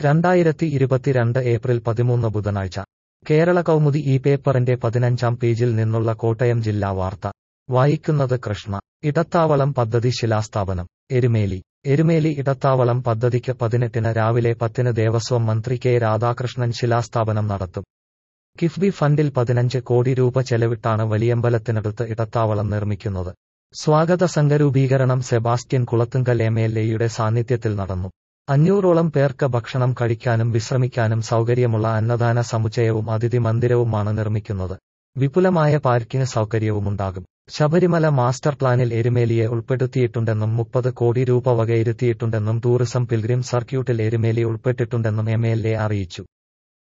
രണ്ടായിരത്തി ഇരുപത്തിരണ്ട് ഏപ്രിൽ പതിമൂന്ന് ബുധനാഴ്ച കേരള കൗമുദി ഈ പേപ്പറിന്റെ പതിനഞ്ചാം പേജിൽ നിന്നുള്ള കോട്ടയം ജില്ലാ വാർത്ത വായിക്കുന്നത് കൃഷ്ണ ഇടത്താവളം പദ്ധതി ശിലാസ്ഥാപനം എരുമേലി എരുമേലി ഇടത്താവളം പദ്ധതിക്ക് പതിനെട്ടിന് രാവിലെ പത്തിന് ദേവസ്വം മന്ത്രി കെ രാധാകൃഷ്ണൻ ശിലാസ്ഥാപനം നടത്തും കിഫ്ബി ഫണ്ടിൽ പതിനഞ്ച് കോടി രൂപ ചെലവിട്ടാണ് വലിയമ്പലത്തിനടുത്ത് ഇടത്താവളം നിർമ്മിക്കുന്നത് സ്വാഗത സംഘരൂപീകരണം സെബാസ്റ്റ്യൻ കുളത്തുങ്കൽ എം എൽ എയുടെ സാന്നിധ്യത്തിൽ നടന്നു അഞ്ഞൂറോളം പേർക്ക് ഭക്ഷണം കഴിക്കാനും വിശ്രമിക്കാനും സൗകര്യമുള്ള അന്നദാന സമുച്ചയവും അതിഥി മന്ദിരവുമാണ് നിർമ്മിക്കുന്നത് വിപുലമായ പാർക്കിംഗ് സൗകര്യവുമുണ്ടാകും ശബരിമല മാസ്റ്റർ പ്ലാനിൽ എരുമേലിയെ ഉൾപ്പെടുത്തിയിട്ടുണ്ടെന്നും മുപ്പത് കോടി രൂപ വകയിരുത്തിയിട്ടുണ്ടെന്നും ടൂറിസം പിൽഗ്രിം സർക്യൂട്ടിൽ എരുമേലി ഉൾപ്പെട്ടിട്ടുണ്ടെന്നും എം എൽ എ അറിയിച്ചു